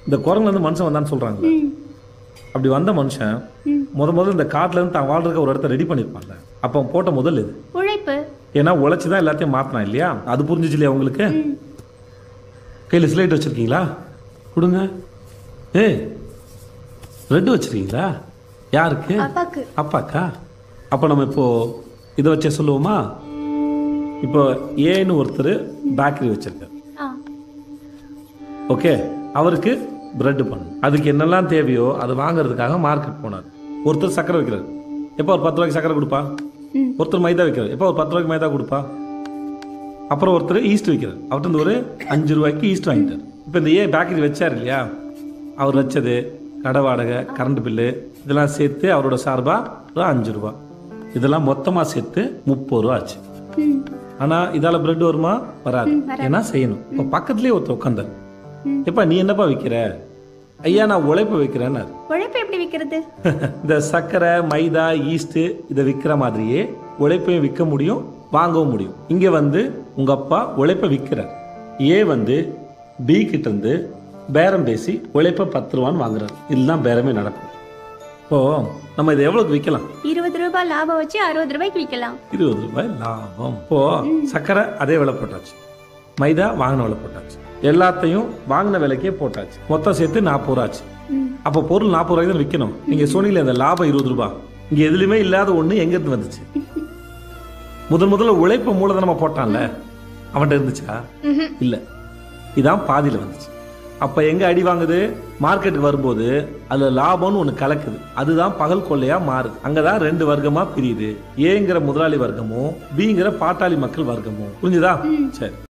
இந்த குரங்குல இருந்து மனுஷன் வந்தான்னு சொல்றாங்க ம் அப்படி வந்த மனுஷன் ம். முத முதல்ல இந்த காட்டுல இருந்து தான் வாழ்றதுக்கு ஒரு இடத்த ரெடி பண்ணிருப்பான்ல அப்ப அவன் போட்ட முதல் இது உழைப்பு ஏன்னா உழைச்சி தான் எல்லாத்தையும் மாத்தினான் இல்லையா அது புரிஞ்சிச்சு இல்லையா உங்களுக்கு ம் கையில் ஸ்லேட் வச்சிருக்கீங்களா கொடுங்க ஏய் ரெட் வச்சிருக்கீங்களா யாருக்கு அப்பாக்கு அப்பாக்கா அப்போ நம்ம இப்போ இதை வச்சே சொல்லுவோமா இப்போ ஏன்னு ஒருத்தர் பேக்கரி வச்சிருக்காரு ஆ ஓகே அவருக்கு பிரெட் பண்ணணும் அதுக்கு என்னெல்லாம் தேவையோ அது வாங்குறதுக்காக மார்க்கெட் போனார் ஒருத்தர் சக்கரை வைக்கிறார் எப்போ ஒரு பத்து ரூபாய்க்கு சக்கரை கொடுப்பா ம். ஒருத்தர் மைதா வைக்கிறார் எப்போ ஒரு பத்து ரூபாய்க்கு மைதா கொடுப்பா அப்புறம் ஒருத்தர் ஈஸ்ட் வைக்கிறார் அவர்கிட்ட இருந்து ஒரு அஞ்சு ரூபாய்க்கு ஈஸ்ட் வாங்கிட்டார் இப்போ இந்த ஏ பேக்கரி வச்சார் இல்லையா அவர் வச்சது கடை வாடகை கரண்ட் பில்லு இதெல்லாம் சேர்த்து அவரோட சார்பாக ஒரு அஞ்சு ரூபா இதெல்லாம் மொத்தமாக சேர்த்து முப்பது ரூபா ஆச்சு ம் ஆனால் இதால் பிரெட் வருமா வராது ஏன்னா செய்யணும் இப்போ பக்கத்துலேயே ஒருத்தர் உட்காந்தார் ம். எப்பா நீ என்னப்பா விற்கிற ஐயா நான் உழைப்பு வைக்கிறேன்னாரு உழைப்பு எப்படி விற்கிறது இந்த சர்க்கரை மைதா ஈஸ்ட் இதை விற்கிற மாதிரியே உழைப்பையும் விற்க முடியும் வாங்கவும் முடியும் இங்கே வந்து உங்க அப்பா உழைப்பை விற்கிறார் ஏ வந்து பி கிட்ட இருந்து பேரம் பேசி உழைப்பை பத்து ரூபான்னு வாங்குறாரு இதுதான் பேரமே நடக்கும் இப்போ நம்ம இதை எவ்வளோக்கு விற்கலாம் இருபது ரூபாய் லாபம் வச்சு அறுபது ரூபாய்க்கு விற்கலாம் இருபது ரூபாய் லாபம் இப்போ சர்க்கரை அதே விலை போட்டாச்சு மைதா வாங்கின விலை போட்டாச்சு எல்லாத்தையும் வாங்கின விலைக்கே போட்டாச்சு மொத்தம் சேர்த்து நாற்பது ரூபா ஆச்சு ம் அப்போ பொருள் நாற்பது ரூபாய்க்கு தான் விற்கணும் நீங்க சொன்னீங்களே அந்த லாபம் இருபது ரூபாய் இங்க எதுலையுமே இல்லாத ஒண்ணு எங்க இருந்து வந்துச்சு முதல் முதல்ல உழைப்பு மூலதனமா போட்டான்ல அவன்கிட்ட இருந்துச்சா ம்ஹும். இல்ல இதான் பாதியில வந்துச்சு அப்ப எங்க அடி வாங்குது மார்க்கெட்டுக்கு வரும்போது அதுல லாபம்னு ஒண்ணு கலக்குது அதுதான் பகல் கொள்ளையா மாறுது அங்கதான் ரெண்டு வர்க்கமா பிரியுது ஏங்கிற முதலாளி வர்க்கமும் பிங்கிற பாட்டாளி மக்கள் வர்க்கமும் புரிஞ்சுதா சரி